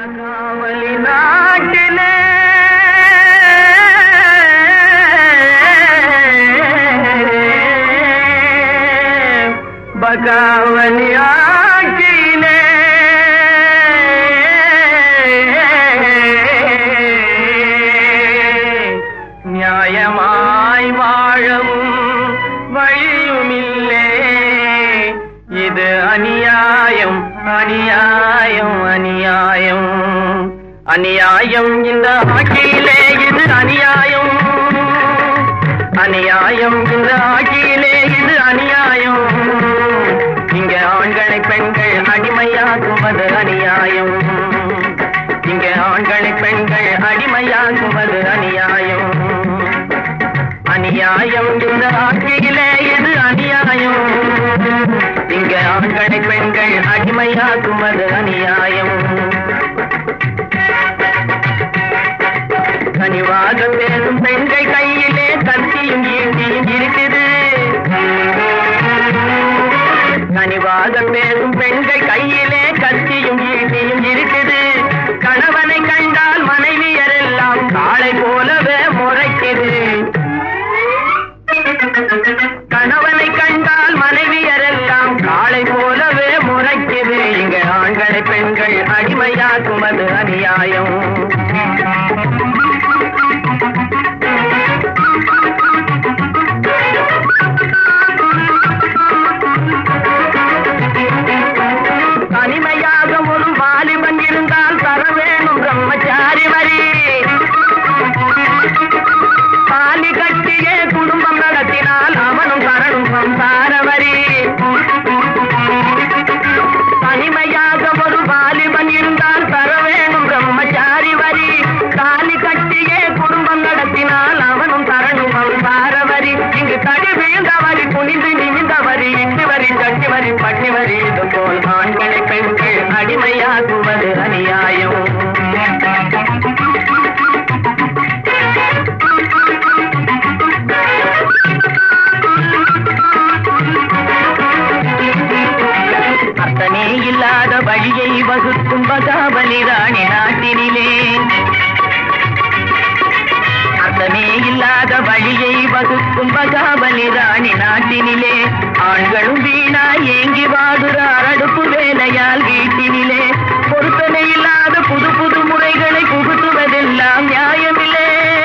காவலி நாட்டிலே பகாவலி ஆட்டிலே நியாயமாய் வாழவும் வழியுமில்லே இது அநியாயம் அநியாயம் அநியாயம் அநியாயம் இந்த ஆட்சியிலே இது அநியாயம் அநியாயம் இந்த ஆட்சியிலே இது அநியாயம் இங்க ஆண்களை பெண்கள் அடிமையாக்குவது அநியாயம் இங்க ஆண்களை பெண்கள் அடிமையாக்குவது அநியாயம் அநியாயம் இந்த ஆட்சியிலே இது அநியாயம் இங்க ஆண்களை பெண்கள் அடிமையாக்குவது அநியாயம் கனிவாக பேசும் பெண்கள் கையிலே கத்தியும் ஈட்டியும் இருக்குது கனிவாக பேசும் பெண்கள் கையிலே கத்தியும் ஈட்டியும் இருக்குது கணவனை கண்டால் மனைவியரெல்லாம் காளை போலவே முறைக்குது கணவனை கண்டால் மனைவியரெல்லாம் காளை போலவே முறைக்குது இங்க ஆண்களை பெண்கள் அடிமையாக்குவது அநியாயம் தனிமையாக ஒரு வாலிபன் இருந்தால் தர வேணும் பிரம்மச்சாரி வரி தாலி கட்டியே குடும்பம் நடத்தினால் அவனும் தரணும் சம்சார வரி தனிமையாக ஒரு வாலிபன் இருந்தால் தர வேணும் பிரம்மச்சாரி வரி தாலி கட்டியே குடும்பம் நடத்தினால் அவனும் தரணும் சம்சார வரி இங்கு தடி வீழ்ந்த வரி குனிந்து நிமிந்த வரி இட்டு வரி தட்டி வரி பட்டி வரி இது போல் ஆண்களை பெண்கள் அடிமையாகுவது அநியாயம் அத்தனே இல்லாத வழியை வகுக்கும் பகாவலி ராணி நாட்டினிலே அத்தனே இல்லாத வழியை வகுக்கும் பகாவலி ராணி நாட்டினிலே ஆண்களும் வீணா ஏங்கி வாடுறார் அடுப்பு வேலையால் வீட்டினிலே பொருத்தனை இல்லாத புது புது முறைகளை புகுத்துவதெல்லாம் நியாயமில்லே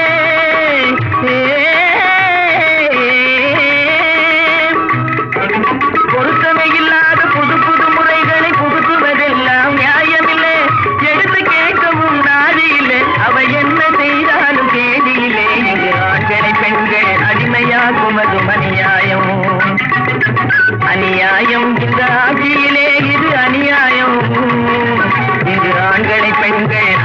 பொருத்தமை இல்லாத புது புது முறைகளை புகுத்துவதெல்லாம் நியாயமில்லை எடுத்து கேட்கவும் நாதி இல்லை அவை என்ன செய்தாலும் தேதியிலே இங்கு ஆண்களை பெண்கள் அடிமையாகுவது அநியாயம் அநியாயம் இந்த ஆட்சியிலே இது அநியாயம் இங்கு ஆண்களை பெண்கள்